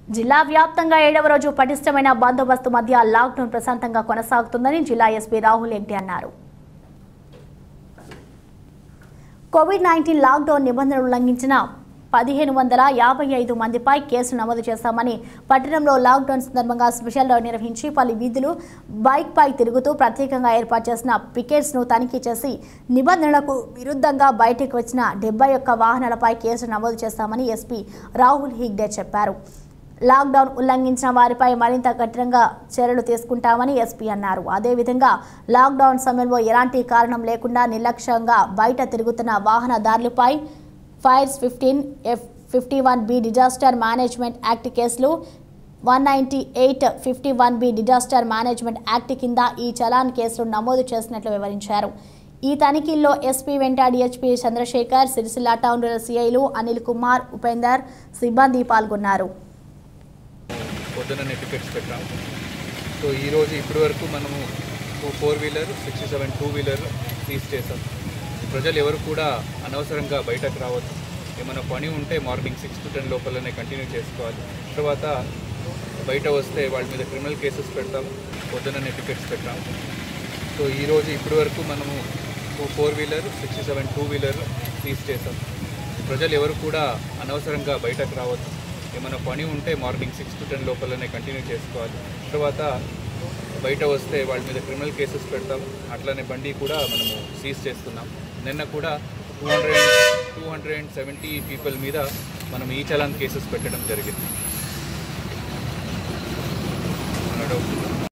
జిల్లా వ్యాప్తంగా ఏడవ రోజు పటిష్టమైన బందోబస్తు మధ్య లాక్డౌన్ ప్రశాంతంగా కొనసాగుతుందని జిల్లా ఎస్పీ రాహుల్ హెగ్డే అన్నారు కోవిడ్ నైన్టీన్ లాక్డౌన్ నిబంధనలు ఉల్లంఘించిన పదిహేను వందల యాభై ఐదు మందిపై కేసు నమోదు చేశామని పట్టణంలో లాక్డౌన్ సందర్భంగా స్పెషల్ డ్రైవ్ నిర్వహించి పలు వీధులు బైక్పై తిరుగుతూ ప్రత్యేకంగా ఏర్పాటు చేసిన పికెట్స్ను తనిఖీ చేసి నిబంధనలకు విరుద్ధంగా బయటకు వచ్చిన డెబ్బై ఒక్క వాహనాలపై కేసు నమోదు చేశామని ఎస్పీ రాహుల్ హిగ్డే చెప్పారు లాక్డౌన్ ఉల్లంఘించిన వారిపై మరింత కఠినంగా చర్యలు తీసుకుంటామని ఎస్పీ అన్నారు అదేవిధంగా లాక్డౌన్ సమయంలో ఎలాంటి కారణం లేకుండా నిర్లక్ష్యంగా బయట తిరుగుతున్న వాహనదారులపై fires fifteen F fifty one B disaster management act కేసులు one ninety eight fifty one B disaster management act కింద ఈ చలాన్ కేసులు నమోదు చేసినట్లు వివరించారు ఈ తనిఖీల్లో ఎస్పీ వెంట డిహెచ్పీ చంద్రశేఖర్ సిరిసిల్ల టౌన్ సిఐలు అనిల్ కుమార్ ఉపేందర్ సిబ్బంది పాల్గొన్నారు పొద్దున టికెట్స్ పెట్టాము సో ఈరోజు ఇప్పటి వరకు మనము two four wheeler sixty seven two wheeler seize చేసాం ప్రజలు ఎవరు కూడా అనవసరంగా బయటకు రావద్దు ఏమైనా పని ఉంటే మార్నింగ్ సిక్స్ టు టెన్ లోపలనే కంటిన్యూ చేసుకోవాలి తర్వాత బయట వస్తే వాళ్ళ మీద క్రిమినల్ కేసెస్ పెడతాము పొద్దున టికెట్స్ పెట్టాము సో ఈరోజు ఇప్పటి వరకు మనము two four wheeler sixty seven two wheeler seize చేసాం ప్రజలు ఎవరు కూడా అనవసరంగా బయటకు రావద్దు ఏమైనా పని ఉంటే మార్నింగ్ సిక్స్ టు టెన్ లోపలనే కంటిన్యూ చేసుకోవాలి తర్వాత బయట వస్తే వాళ్ళ మీద క్రిమినల్ కేసెస్ పెడతాము అట్లనే బండి కూడా మనము సీజ్ చేస్తున్నాం నిన్న కూడా two hundred two hundred and seventy people మీద మనం ఈ చలాన్ కేసెస్ పెట్టడం జరిగింది మన డౌట్